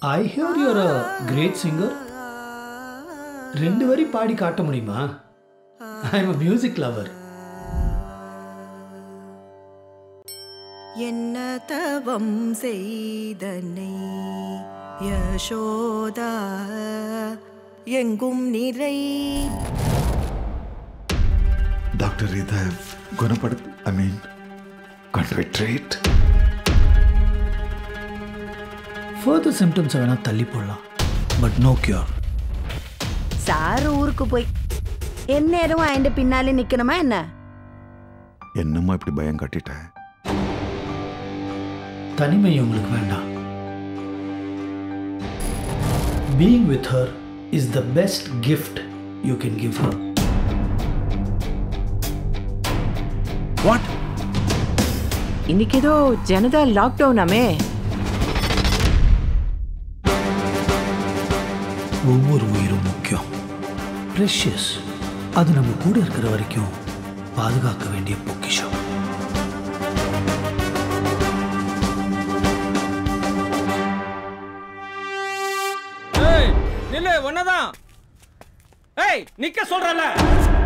I hear you're a great singer ரெண்டு வரி பாடி காட்ட முடியுமா I am a music lover என்ன தவம் செய்தனை யசோதா எங்கும் நிறை டாக்டர் இதை குணப்படு ஐ மீன் கன்வெட்ரேட் ஃபர்தர் சிம்டம்ஸை வேணால் தள்ளி போடலாம் பட் நோ கியூர் சார் ஊருக்கு போய் எந்நேரம் அயண்ட பின்னாலே நிக்கணுமா என்ன என்னம்மா இப்படி பயம் கட்டிட்டேன் தனிமை உங்களுக்கு வேண்டாம் being with her is the best gift you can give her what இன்னைக்கு ஏதோ ஜனதா லாக்டவுனாமே ஒவ்வொரு உயிரும் முக்கியம் ப்ரெஷியஸ் அது நம்ம கூட இருக்கிற வரைக்கும் பாதுகாக்க வேண்டிய பொக்கிஷம் ஏய் நில்லு ஒன்னதான் ஏய் நிக்க சொல்றல